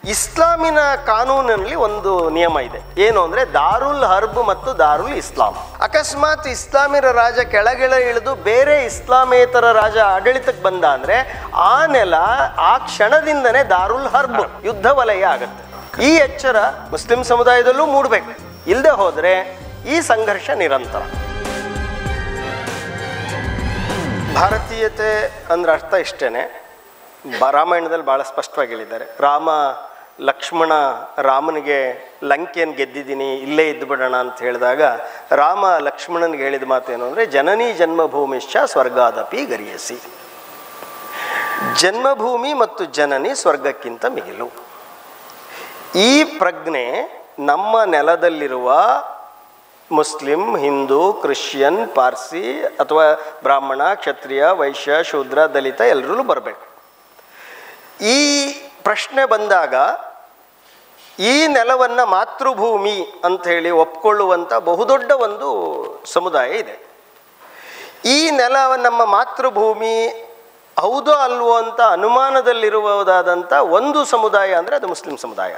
ಇಸ್ಲಾಮಿನ ಕಾನೂನಿನಲ್ಲಿ ಒಂದು ನಿಯಮ ಇದೆ ಏನು ಅಂದ್ರೆ ದಾರುಲ್ ಹರ್ಬ್ ಮತ್ತು ದಾರುಲ್ ಇಸ್ಲಾಂ ಅಕಸ್ಮಾತ್ ಇಸ್ಲಾಮಿನ ರಾಜ ಕೆಳಗಿಳ ಇಳಿದು ಬೇರೆ ಇಸ್ಲಾಮೇತರ ರಾಜ ಆಡಳಿತಕ್ಕೆ ಬಂದ ಅಂದ್ರೆ ಆ ನೆಲ ಆ ಕ್ಷಣದಿಂದನೇ ದಾರುಲ್ ಹರ್ಬ್ ಯುದ್ಧ ವಲಯ ಆಗುತ್ತೆ ಈ ಎಚ್ಚರ ಮುಸ್ಲಿಂ ಸಮುದಾಯದಲ್ಲೂ ಮೂಡಬೇಕು ಇಲ್ಲದೆ ಹೋದ್ರೆ ಈ ಸಂಘರ್ಷ ನಿರಂತರ ಭಾರತೀಯತೆ ಅಂದ್ರೆ ಅರ್ಥ ಇಷ್ಟೇನೆ ಬ- ರಾಮಾಯಣದಲ್ಲಿ ಭಾಳ ಸ್ಪಷ್ಟವಾಗಿ ಹೇಳಿದ್ದಾರೆ ರಾಮ ಲಕ್ಷ್ಮಣ ರಾಮನಿಗೆ ಲಂಕೆಯನ್ನು ಗೆದ್ದಿದ್ದೀನಿ ಇಲ್ಲೇ ಇದ್ದು ಬಿಡೋಣ ಅಂತ ಹೇಳಿದಾಗ ರಾಮ ಲಕ್ಷ್ಮಣನಿಗೆ ಹೇಳಿದ ಮಾತೇನು ಅಂದರೆ ಜನನಿ ಜನ್ಮಭೂಮಿಶ್ಚ ಸ್ವರ್ಗಾದಪಿ ಗರಿಯಸಿ ಜನ್ಮಭೂಮಿ ಮತ್ತು ಜನನಿ ಸ್ವರ್ಗಕ್ಕಿಂತ ಮಿಗಿಲು ಈ ಪ್ರಜ್ಞೆ ನಮ್ಮ ನೆಲದಲ್ಲಿರುವ ಮುಸ್ಲಿಂ ಹಿಂದೂ ಕ್ರಿಶ್ಚಿಯನ್ ಪಾರ್ಸಿ ಅಥವಾ ಬ್ರಾಹ್ಮಣ ಕ್ಷತ್ರಿಯ ವೈಶ್ಯ ಶೂದ್ರ ದಲಿತ ಎಲ್ಲರೂ ಬರಬೇಕು ಈ ಪ್ರಶ್ನೆ ಬಂದಾಗ ಈ ನೆಲವನ್ನು ಮಾತೃಭೂಮಿ ಅಂತ ಹೇಳಿ ಒಪ್ಕೊಳ್ಳುವಂಥ ಬಹುದೊಡ್ಡ ಒಂದು ಸಮುದಾಯ ಇದೆ ಈ ನೆಲ ನಮ್ಮ ಮಾತೃಭೂಮಿ ಹೌದೋ ಅಲ್ವೋ ಅಂತ ಅನುಮಾನದಲ್ಲಿರುವುದಾದಂಥ ಒಂದು ಸಮುದಾಯ ಅಂದರೆ ಅದು ಮುಸ್ಲಿಂ ಸಮುದಾಯ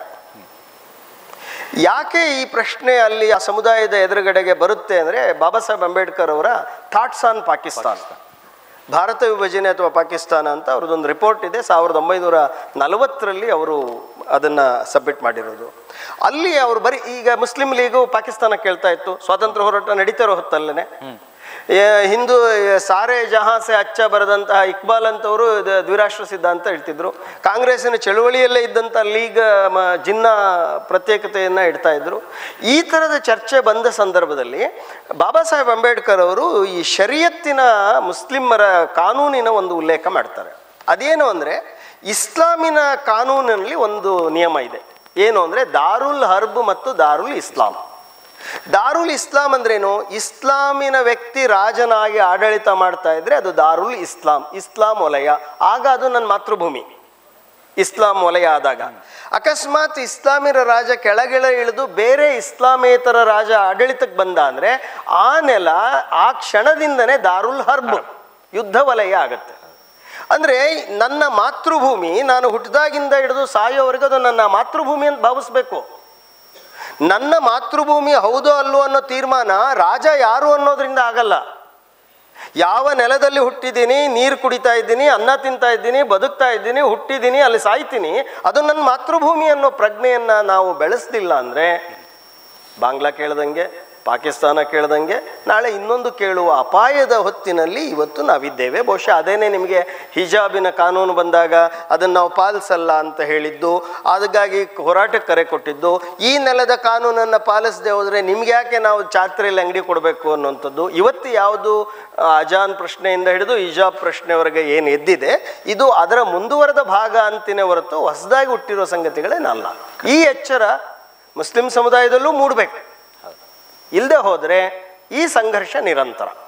ಯಾಕೆ ಈ ಪ್ರಶ್ನೆ ಅಲ್ಲಿ ಆ ಸಮುದಾಯದ ಎದುರುಗಡೆಗೆ ಬರುತ್ತೆ ಅಂದರೆ ಬಾಬಾ ಸಾಹೇಬ್ ಅಂಬೇಡ್ಕರ್ ಅವರ ಥಾಟ್ಸ್ ಆನ್ ಪಾಕಿಸ್ತಾನ್ ಭಾರತ ವಿಭಜನೆ ಅಥವಾ ಪಾಕಿಸ್ತಾನ ಅಂತ ಅವ್ರದ್ದೊಂದು ರಿಪೋರ್ಟ್ ಇದೆ ಸಾವಿರದ ಒಂಬೈನೂರ ನಲವತ್ತರಲ್ಲಿ ಅವರು ಅದನ್ನು ಸಬ್ಮಿಟ್ ಮಾಡಿರೋದು ಅಲ್ಲಿ ಅವರು ಬರೀ ಈಗ ಮುಸ್ಲಿಂ ಲೀಗು ಪಾಕಿಸ್ತಾನ ಕೇಳ್ತಾ ಇತ್ತು ಸ್ವಾತಂತ್ರ್ಯ ಹೋರಾಟ ನಡೀತಾ ಇರೋ ಹೊತ್ತಲ್ಲೇ ಹಿಂದೂ ಸಾರೆ ಜಹಾಸೆ ಅಚ್ಚ ಬರೆದಂತಹ ಇಕ್ಬಾಲ್ ಅಂತವರು ಇದು ದ್ವಿರಾಷ್ಟ್ರ ಸಿದ್ಧಾಂತ ಹೇಳ್ತಿದ್ರು ಕಾಂಗ್ರೆಸ್ಸಿನ ಚಳುವಳಿಯಲ್ಲೇ ಇದ್ದಂಥ ಲೀಗ್ ಮ- ಜಿನ್ನ ಪ್ರತ್ಯೇಕತೆಯನ್ನು ಇಡ್ತಾ ಇದ್ರು ಈ ಥರದ ಚರ್ಚೆ ಬಂದ ಸಂದರ್ಭದಲ್ಲಿ ಬಾಬಾ ಸಾಹೇಬ್ ಅಂಬೇಡ್ಕರ್ ಅವರು ಈ ಶರಿಯತ್ತಿನ ಮುಸ್ಲಿಮರ ಕಾನೂನಿನ ಒಂದು ಉಲ್ಲೇಖ ಮಾಡ್ತಾರೆ ಅದೇನು ಅಂದರೆ ಇಸ್ಲಾಮಿನ ಕಾನೂನಿನಲ್ಲಿ ಒಂದು ನಿಯಮ ಇದೆ ಏನು ಅಂದರೆ ದಾರುಲ್ ಹರ್ಬ್ ಮತ್ತು ದಾರುಲ್ ಇಸ್ಲಾಂ ದಾರುಲ್ ಇಸ್ಲಾಂ ಅಂದ್ರೇನು ಇಸ್ಲಾಮಿನ ವ್ಯಕ್ತಿ ರಾಜನಾಗಿ ಆಡಳಿತ ಮಾಡ್ತಾ ಇದ್ರೆ ಅದು ದಾರುಲ್ ಇಸ್ಲಾಂ ಇಸ್ಲಾಂ ವಲಯ ಆಗ ಅದು ನನ್ನ ಮಾತೃಭೂಮಿ ಇಸ್ಲಾಂ ವಲಯ ಆದಾಗ ಅಕಸ್ಮಾತ್ ಇಸ್ಲಾಮಿನ ರಾಜ ಕೆಳಗಿಳ ಇಳಿದು ಬೇರೆ ಇಸ್ಲಾಮೇತರ ರಾಜ ಆಡಳಿತಕ್ಕೆ ಬಂದ ಅಂದ್ರೆ ಆ ನೆಲ ಆ ಕ್ಷಣದಿಂದನೇ ದಾರುಲ್ ಹರ್ಬ್ ಯುದ್ಧ ವಲಯ ಆಗುತ್ತೆ ಅಂದ್ರೆ ನನ್ನ ಮಾತೃಭೂಮಿ ನಾನು ಹುಟ್ಟಿದಾಗಿಂದ ಹಿಡಿದು ಸಾಯೋವರೆಗೂ ಅದು ನನ್ನ ಮಾತೃಭೂಮಿ ಅಂತ ಭಾವಿಸ್ಬೇಕು ನನ್ನ ಮಾತೃಭೂಮಿ ಹೌದೋ ಅಲ್ಲೋ ಅನ್ನೋ ತೀರ್ಮಾನ ರಾಜ ಯಾರು ಅನ್ನೋದ್ರಿಂದ ಆಗಲ್ಲ ಯಾವ ನೆಲದಲ್ಲಿ ಹುಟ್ಟಿದ್ದೀನಿ ನೀರು ಕುಡಿತಾ ಇದ್ದೀನಿ ಅನ್ನ ತಿಂತಾ ಇದ್ದೀನಿ ಬದುಕ್ತಾ ಇದ್ದೀನಿ ಹುಟ್ಟಿದ್ದೀನಿ ಅಲ್ಲಿ ಸಾಯ್ತೀನಿ ಅದು ನನ್ನ ಮಾತೃಭೂಮಿ ಅನ್ನೋ ಪ್ರಜ್ಞೆಯನ್ನು ನಾವು ಬೆಳೆಸ್ಲಿಲ್ಲ ಅಂದರೆ ಬಾಂಗ್ಲಾ ಕೇಳ್ದಂಗೆ ಪಾಕಿಸ್ತಾನ ಕೇಳ್ದಂಗೆ ನಾಳೆ ಇನ್ನೊಂದು ಕೇಳುವ ಅಪಾಯದ ಹೊತ್ತಿನಲ್ಲಿ ಇವತ್ತು ನಾವಿದ್ದೇವೆ ಬಹುಶಃ ಅದೇನೇ ನಿಮಗೆ ಹಿಜಾಬಿನ ಕಾನೂನು ಬಂದಾಗ ಅದನ್ನು ನಾವು ಪಾಲಿಸಲ್ಲ ಅಂತ ಹೇಳಿದ್ದು ಅದಕ್ಕಾಗಿ ಹೋರಾಟಕ್ಕೆ ಕರೆ ಕೊಟ್ಟಿದ್ದು ಈ ನೆಲದ ಕಾನೂನನ್ನು ಪಾಲಿಸದೆ ಹೋದರೆ ನಿಮ್ಗೆ ಯಾಕೆ ನಾವು ಚಾತ್ರೆಯಲ್ಲಿ ಅಂಗಡಿ ಕೊಡಬೇಕು ಅನ್ನುವಂಥದ್ದು ಇವತ್ತು ಯಾವುದು ಆ, ಅಜಾನ್ ಪ್ರಶ್ನೆಯಿಂದ ಹಿಡಿದು ಹಿಜಾಬ್ ಪ್ರಶ್ನೆವರೆಗೆ ಏನು ಎದ್ದಿದೆ ಇದು ಅದರ ಮುಂದುವರೆದ ಭಾಗ ಅಂತಿನೇ ಹೊರತು ಹೊಸದಾಗಿ ಹುಟ್ಟಿರೋ ಸಂಗತಿಗಳೇನಲ್ಲ ಈ ಎಚ್ಚರ ಮುಸ್ಲಿಂ ಸಮುದಾಯದಲ್ಲೂ ಮೂಡಬೇಕು ಇಲ್ಲದೆ ಹೋದರೆ ಈ ಸಂಘರ್ಷ ನಿರಂತರ